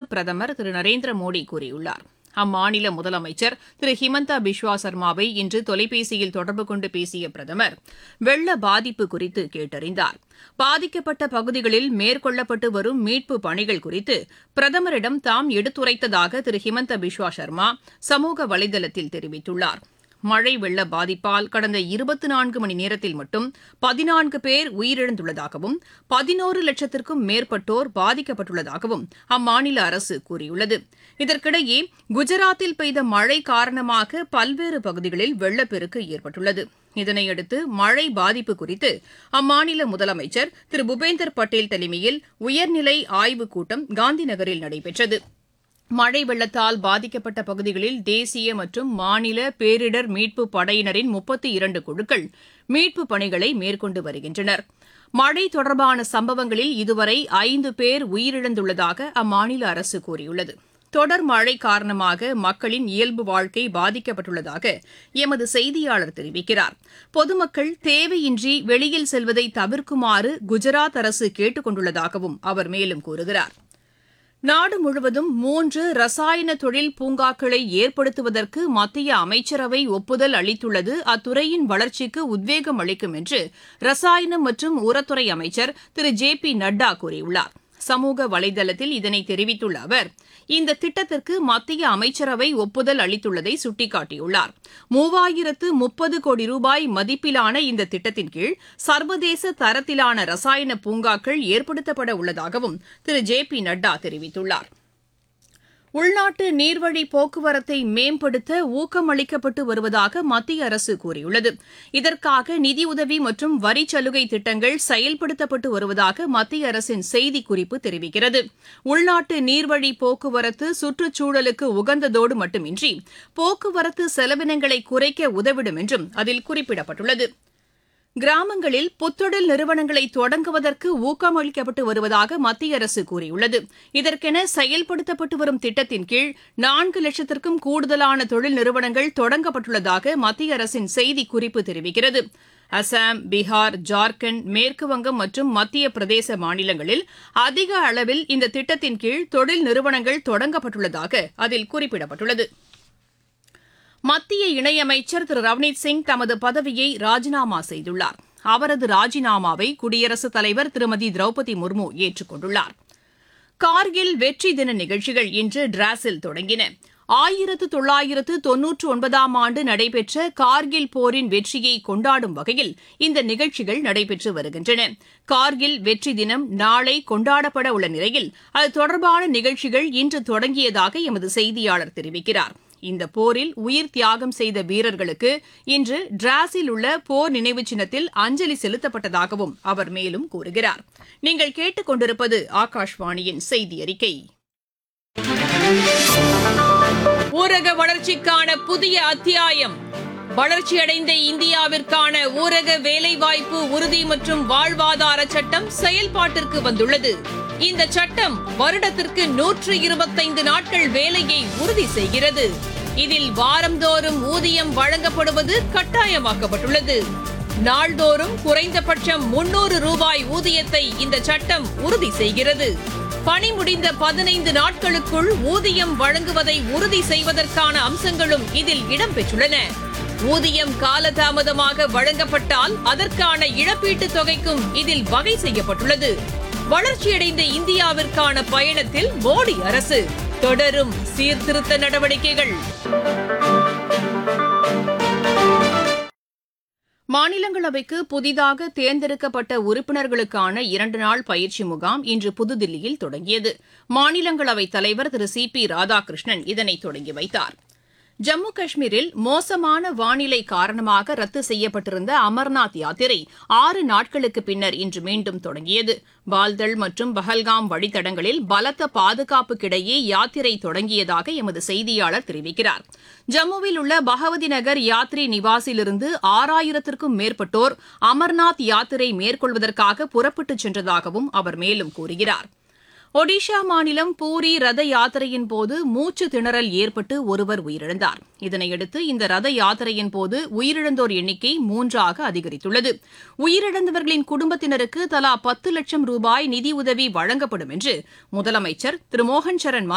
பிரதமர் திரு நரேந்திர மோடி கூறியுள்ளார் அம்மாநில முதலமைச்சர் திரு ஹிமந்தா பிஸ்வா சர்மாவை இன்று தொலைபேசியில் தொடர்பு கொண்டு பேசிய பிரதமர் வெள்ள பாதிப்பு குறித்து கேட்டறிந்தார் பாதிக்கப்பட்ட பகுதிகளில் மேற்கொள்ளப்பட்டு வரும் மீட்பு பணிகள் குறித்து பிரதமரிடம் தாம் எடுத்துரைத்ததாக திரு ஹிமந்த பிஸ்வா சர்மா சமூக வலைதளத்தில் தெரிவித்துள்ளார் மழை வெள்ள பாதிப்பால் கடந்த இருபத்தி நான்கு மணி நேரத்தில் மட்டும் பதினான்கு பேர் உயிரிழந்துள்ளதாகவும் பதினோரு லட்சத்திற்கும் மேற்பட்டோர் பாதிக்கப்பட்டுள்ளதாகவும் அம்மாநில அரசு கூறியுள்ளது இதற்கிடையே குஜராத்தில் பெய்த மழை காரணமாக பல்வேறு பகுதிகளில் வெள்ளப்பெருக்கு ஏற்பட்டுள்ளது இதனையடுத்து மழை பாதிப்பு குறித்து அம்மாநில முதலமைச்சர் திரு பூபேந்தர் பட்டேல் தலைமையில் உயர்நிலை ஆய்வுக் கூட்டம் காந்திநகரில் நடைபெற்றது மழை வெள்ளத்தால் பாதிக்கப்பட்ட பகுதிகளில் தேசிய மற்றும் மாநில பேரிடர் மீட்பு படையினரின் முப்பத்தி இரண்டு குழுக்கள் மீட்புப் பணிகளை மேற்கொண்டு வருகின்றனர் மழை தொடர்பான சம்பவங்களில் இதுவரை ஐந்து பேர் உயிரிழந்துள்ளதாக அம்மாநில அரசு கூறியுள்ளது தொடர் மழை காரணமாக மக்களின் இயல்பு வாழ்க்கை பாதிக்கப்பட்டுள்ளதாக எமது செய்தியாளர் தெரிவிக்கிறார் பொதுமக்கள் தேவையின்றி வெளியில் செல்வதை தவிர்க்குமாறு குஜராத் அரசு கேட்டுக் கொண்டுள்ளதாகவும் அவர் மேலும் கூறுகிறார் நாடு முழுவதும் மூன்று ரசாயன தொழில் பூங்காக்களை ஏற்படுத்துவதற்கு மத்திய அமைச்சரவை ஒப்புதல் அளித்துள்ளது அத்துறையின் வளர்ச்சிக்கு உத்வேகம் அளிக்கும் என்று ரசாயனம் மற்றும் உரத்துறை அமைச்சர் திரு ஜே பி நட்டா கூறியுள்ளார் சமூக வலைதளத்தில் இதனை தெரிவித்துள்ள அவர் இந்த திட்டத்திற்கு மத்திய அமைச்சரவை ஒப்புதல் அளித்துள்ளதை சுட்டிக்காட்டியுள்ளார் மூவாயிரத்து முப்பது கோடி ரூபாய் மதிப்பிலான இந்த திட்டத்தின் கீழ் சர்வதேச தரத்திலான ரசாயன பூங்காக்கள் ஏற்படுத்தப்பட உள்ளதாகவும் திரு ஜே பி நட்டா தெரிவித்துள்ளார் உள்நாட்டு நீர்வழி போக்குவரத்தை மேம்படுத்த ஊக்கமளிக்கப்பட்டு வருவதாக மத்திய அரசு கூறியுள்ளது இதற்காக நிதியுதவி மற்றும் வரி சலுகை திட்டங்கள் செயல்படுத்தப்பட்டு வருவதாக மத்திய அரசின் செய்திக்குறிப்பு தெரிவிக்கிறது உள்நாட்டு நீர்வழி போக்குவரத்து சுற்றுச்சூழலுக்கு உகந்ததோடு மட்டுமின்றி போக்குவரத்து செலவினங்களை குறைக்க உதவிடும் என்றும் அதில் குறிப்பிடப்பட்டுள்ளது கிராமங்களில் புத்தொழில் நிறுவனங்களை தொடங்குவதற்கு ஊக்கமளிக்கப்பட்டு வருவதாக மத்திய அரசு கூறியுள்ளது இதற்கென செயல்படுத்தப்பட்டு வரும் திட்டத்தின் கீழ் நான்கு லட்சத்திற்கும் கூடுதலான தொழில் நிறுவனங்கள் தொடங்கப்பட்டுள்ளதாக மத்திய அரசின் செய்திக்குறிப்பு தெரிவிக்கிறது அசாம் பீகார் ஜார்க்கண்ட் மேற்குவங்கம் மற்றும் மத்திய பிரதேச மாநிலங்களில் அதிக அளவில் இந்த திட்டத்தின் கீழ் தொழில் நிறுவனங்கள் தொடங்கப்பட்டுள்ளதாக அதில் குறிப்பிடப்பட்டுள்ளது மத்திய இணையமைச்சர் திரு ரவ்னீத் சிங் தமது பதவியை ராஜினாமா செய்துள்ளார் அவரது ராஜினாமாவை குடியரசுத் தலைவர் திருமதி திரௌபதி முர்மு ஏற்றுக் கொண்டுள்ளார் கார்கில் வெற்றி தின நிகழ்ச்சிகள் இன்று டிராஸில் தொடங்கின ஆயிரத்து தொள்ளாயிரத்து தொன்னூற்று ஒன்பதாம் ஆண்டு நடைபெற்ற கார்கில் போரின் வெற்றியை கொண்டாடும் வகையில் இந்த நிகழ்ச்சிகள் நடைபெற்று வருகின்றன கார்கில் வெற்றி தினம் நாளை கொண்டாடப்பட உள்ள நிலையில் அது தொடர்பான நிகழ்ச்சிகள் இன்று தொடங்கியதாக எமது செய்தியாளர் தெரிவிக்கிறார் இந்த போரில் உயிர் தியாகம் செய்த வீரர்களுக்கு இன்று டிராஸில் உள்ள போர் நினைவு சின்னத்தில் அஞ்சலி செலுத்தப்பட்டதாகவும் அவர் மேலும் கூறுகிறார் நீங்கள் கேட்டுக்கொண்டிருப்பது ஆகாஷ்வாணியின் செய்தி அறிக்கை ஊரக வளர்ச்சிக்கான புதிய அத்தியாயம் வளர்ச்சியடைந்த இந்தியாவிற்கான ஊரக வேலைவாய்ப்பு உறுதி மற்றும் வாழ்வாதார சட்டம் செயல்பாட்டிற்கு வந்துள்ளது இந்த சட்டம் வருடத்திற்கு நூற்று இருபத்தைந்து நாட்கள் வேலையை உறுதி செய்கிறது இதில் வாரந்தோறும் ஊதியம் வழங்கப்படுவது கட்டாயமாக்கப்பட்டுள்ளது நாள்தோறும் குறைந்தபட்சம் முன்னூறு ரூபாய் ஊதியத்தை இந்த சட்டம் உறுதி செய்கிறது பணி முடிந்த பதினைந்து நாட்களுக்குள் ஊதியம் வழங்குவதை உறுதி செய்வதற்கான அம்சங்களும் இதில் இடம்பெற்றுள்ளன ஊதியம் காலதாமதமாக வழங்கப்பட்டால் அதற்கான இழப்பீட்டுத் தொகைக்கும் இதில் வகை செய்யப்பட்டுள்ளது வளர்ச்சியடைந்த இந்தியாவிற்கான பயணத்தில் மோடி அரசு தொடரும் சீர்திருத்த நடவடிக்கைகள் மாநிலங்களவைக்கு புதிதாக தேர்ந்தெடுக்கப்பட்ட உறுப்பினர்களுக்கான இரண்டு நாள் பயிற்சி முகாம் இன்று புதுதில்லியில் தொடங்கியது மாநிலங்களவைத் தலைவர் திரு சி பி ராதாகிருஷ்ணன் இதனை தொடங்கி வைத்தார் ஜம்மு காஷ்மீரில் மோசமான வானிலை காரணமாக ரத்து செய்யப்பட்டிருந்த அமர்நாத் யாத்திரை ஆறு நாட்களுக்கு பின்னர் இன்று மீண்டும் தொடங்கியது பால்தல் மற்றும் பஹல்காம் வழித்தடங்களில் பலத்த பாதுகாப்புக்கிடையே யாத்திரை தொடங்கியதாக எமது செய்தியாளர் தெரிவிக்கிறார் ஜம்முவில் உள்ள பகவதி நகர் யாத்ரி நிவாசிலிருந்து ஆறாயிரத்திற்கும் மேற்பட்டோர் அமர்நாத் யாத்திரை மேற்கொள்வதற்காக புறப்பட்டுச் சென்றதாகவும் அவர் மேலும் கூறுகிறார் ஒடிஷா மாநிலம் பூரி ரத யாத்திரையின் போது மூச்சு திணறல் ஏற்பட்டு ஒருவர் உயிரிழந்தார் இதனையடுத்து இந்த ரத யாத்திரையின் போது உயிரிழந்தோர் எண்ணிக்கை மூன்றாக அதிகரித்துள்ளது உயிரிழந்தவர்களின் குடும்பத்தினருக்கு தலா பத்து லட்சம் ரூபாய் நிதியுதவி வழங்கப்படும் என்று முதலமைச்சர் திரு மோகன் சரண்